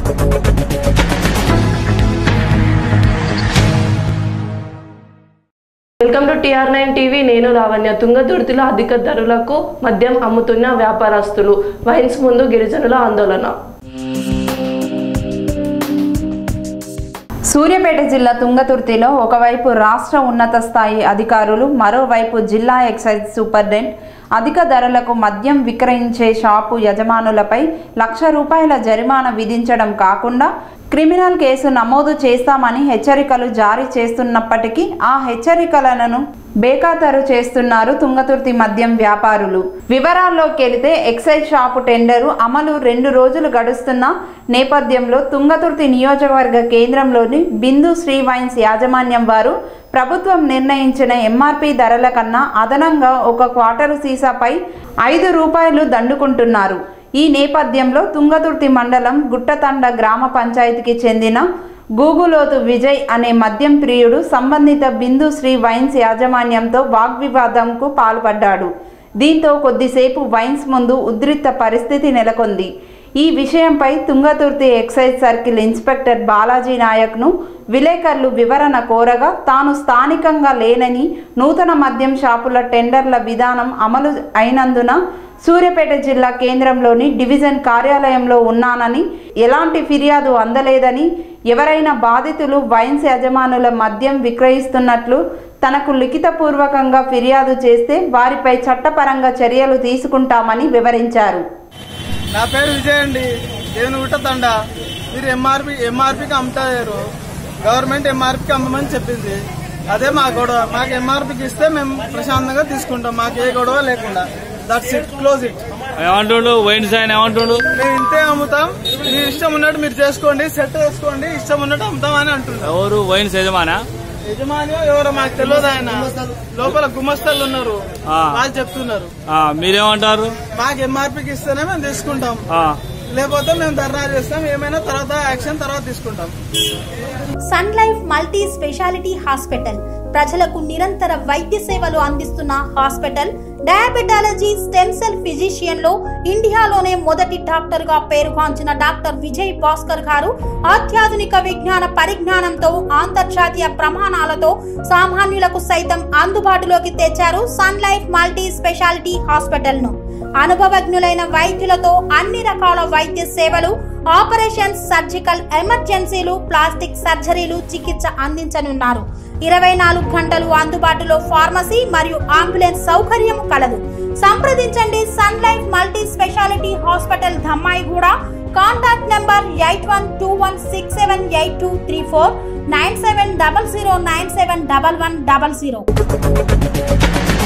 Welcome to TR nine TV నేను లావణ్య తుంగతుర్తిలో అధిక ధరలకు మద్యం అమ్ముతున్న వ్యాపారస్తులు వైన్స్ ముందు గిరిజనుల ఆందోళన సూర్యాపేట జిల్లా తుంగతుర్తిలో ఒకవైపు రాష్ట్ర ఉన్నత స్థాయి అధికారులు మరోవైపు జిల్లా ఎక్సైజ్ సూపరింటెండెంట్ అధిక ధరలకు మద్యం విక్రయించే షాపు యజమానులపై లక్ష రూపాయల జరిమానా విధించడం కాకుండా క్రిమినల్ కేసు నమోదు చేస్తామని హెచ్చరికలు జారీ చేస్తున్నప్పటికీ ఆ హెచ్చరికలను బేఖాతరు చేస్తున్నారు తుంగతుర్తి మద్యం వ్యాపారులు వివరాల్లోకి వెళితే ఎక్సైజ్ షాపు టెండరు అమలు రెండు రోజులు గడుస్తున్న నేపథ్యంలో తుంగతుర్తి నియోజకవర్గ కేంద్రంలోని బిందు శ్రీ వైన్స్ యాజమాన్యం వారు ప్రభుత్వం నిర్ణయించిన ఎంఆర్పి ధరల కన్నా అదనంగా ఒక క్వార్టరు సీసాపై ఐదు రూపాయలు దండుకుంటున్నారు ఈ నేపథ్యంలో తుంగతుర్తి మండలం గుట్టతండ గ్రామ పంచాయతీకి చెందిన గూగులోతు విజయ్ అనే మద్యం ప్రియుడు సంబంధిత బిందు శ్రీ వైన్స్ యాజమాన్యంతో వాగ్వివాదంకు పాల్పడ్డాడు దీంతో కొద్దిసేపు వైన్స్ ముందు ఉద్రిక్త పరిస్థితి నెలకొంది ఈ విషయంపై Tungaturthi excise circle inspector Balaji నాయక్ను విలేకరులు వివరణ కోరగా తాను స్థానికంగా లేనని నూతన మద్యం షాపుల టెండర్ల విధానం అమలు అయినందున సూర్యాపేట జిల్లా కేంద్రంలోని డివిజన్ కార్యాలయంలో ఉన్నానని ఎలాంటి ఫిర్యాదు అందలేదని ఎవరైనా బాధితులు వైన్స్ యజమానుల మద్యం విక్రయిస్తున్నట్లు తనకు లిఖితపూర్వకంగా ఫిర్యాదు చేస్తే వారిపై చట్టపరంగా చర్యలు తీసుకుంటామని వివరించారు నా పేరు విజయ్ అండి దేవుని గుట్టతండ మీరు ఎంఆర్పి ఎంఆర్పికి అమ్ముతారు గవర్నమెంట్ ఎంఆర్పికి అమ్మమని చెప్పింది అదే మా గొడవ మాకు ఎంఆర్పికి ఇస్తే మేము ప్రశాంతంగా తీసుకుంటాం మాకు ఏ గొడవ లేకుండా దట్స్ ఇట్ క్లోజ్ ఇట్ ఏమంటుండు వైన్స్ ఆయన ఏమంటుండు మేము ఇంతే అమ్ముతాం మీ ఇష్టం ఉన్నట్టు మీరు చేసుకోండి సెట్ చేసుకోండి ఇష్టం ఉన్నట్టు అమ్ముతాం అని అంటున్నాం ఎవరు వైన్స్ యజమానా యజమాని ఎవరో మాకు తెలియదు ఆయన లోపల గుమస్తలు ఉన్నారు ఆ. వాళ్ళు చెప్తున్నారు ఆ, మీరేమంటారు మాకు ఎంఆర్పికి ఇస్తేనే మేము తీసుకుంటాం ఆ, లేకపోతే మేము ధర్నా చేస్తాం ఏమైనా తర్వాత యాక్షన్ తర్వాత తీసుకుంటాం sun life multi speciality hospital ప్రజలకు నిరంతర వైద్య సేవలు అందిస్తున్న hospital diabetology stem cell physician లో ఇండియాలోనే మొదటి డాక్టర్ గా పేరుగాంచిన డాక్టర్ విజయ్ భాస్కర్ గారు అత్యాధునిక విజ్ఞాన పరిజ్ఞానంతో అంతర్జాతీయ ప్రమాణాలతో సామాన్యులకు సైతం అందుబాటులోకి తెచ్చారు sun life multi speciality hospital ను అనుభవజ్ఞులైన వైద్యులతో అన్ని రకాల వైద్య సేవలు ఆపరేషన్స్ సర్జికల్ ఎమర్జెన్సీలు ప్లాస్టిక్ సర్జరీలు చికిత్స అందించనున్నారు ఇరవై నాలుగు గంటలు అందుబాటులో ఫార్మసీ మరియు అంబులెన్స్ సౌకర్యం కలదు సంప్రదించండి sun life multi speciality hospital Dammaiguda contact number eight one two one six seven eight two three four nine seven double zero nine seven double one double zero